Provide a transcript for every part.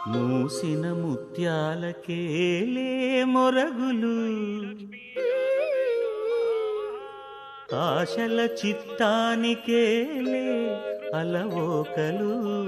మూసిన ముత్యాలకేలే మొరగులు ఆశల చిత్తానికేలే అలవోకలు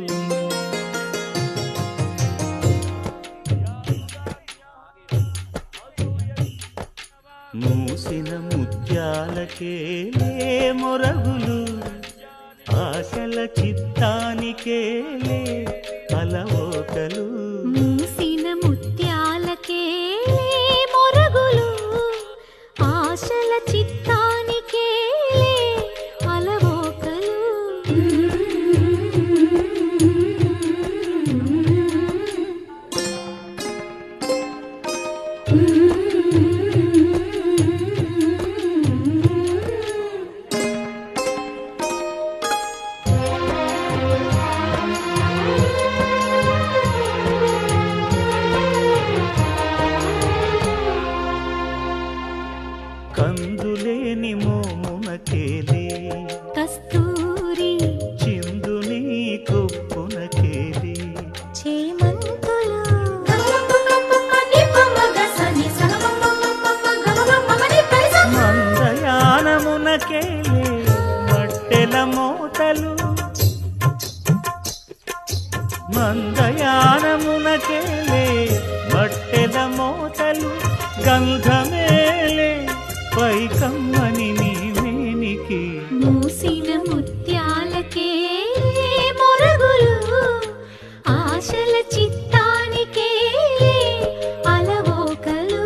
మూసిన ముత్యాలకేలే మొరగులు ఆశల చిత్తానికేలే అలవోకలు మూసిన ముత్యాలకే మొరగులు ఆశల చిత్తానికే అలవోకలు కందులేని మోమునకేలే కస్తూరి చిందుని కొప్పునకేలే చేమంతులు మందయానమునకేలే మట్టెల మోతలు మందయానమునకేలే మట్టెల మోతలు గంధమేలే పైకమ్మని నీవేనికి మూసిన ముత్యాలకే మొరగులు ఆశల చిత్తానికే అలవోకలు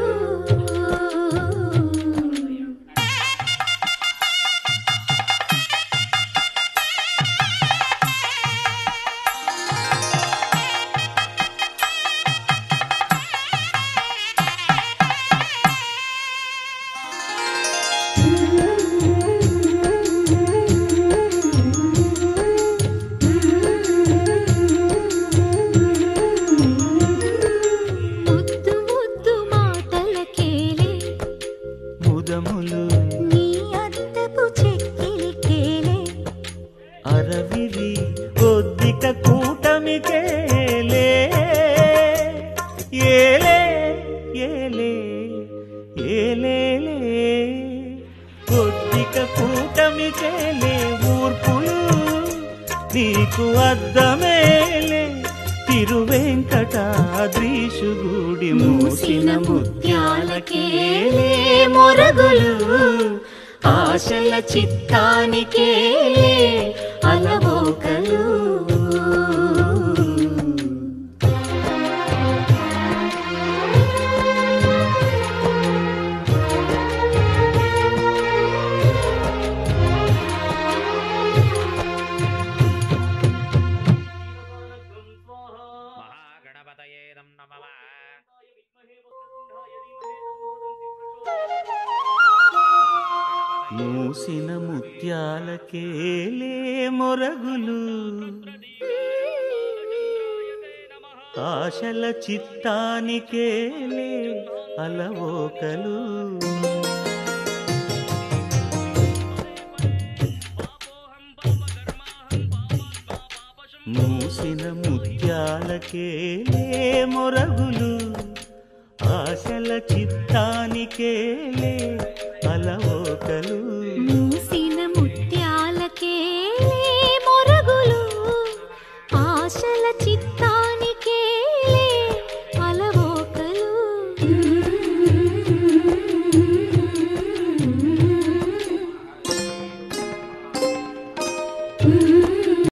ముద్దు ముద్దు మాటలకేలే ముదములు నీ అద్దపు చెక్కిలికేలే అరవిరి కొద్దిక కూటమికేలే ఏలే ఏలే ఏలేలే కొద్దిక కూటమికేలే ఊర్పులు నీకు అద్దమేలే తిరువెంకటాద్రీషుగుడి మూసిన ముత్యాలకేలే మొరగులు ఆశల చిత్తానికే అలవోకలు మహాగణపతయే నమః మూసిన ముత్యాలకేలే మొరగులు ఆశల చిత్తానికేలే అలవోకలు మూసిన ముత్యాలకేలే మొరగులు ఆశల చిత్తానికేలే అలవోకలు మూసిన ముత్యాలకే మొరగులు ఆశల చిత్తా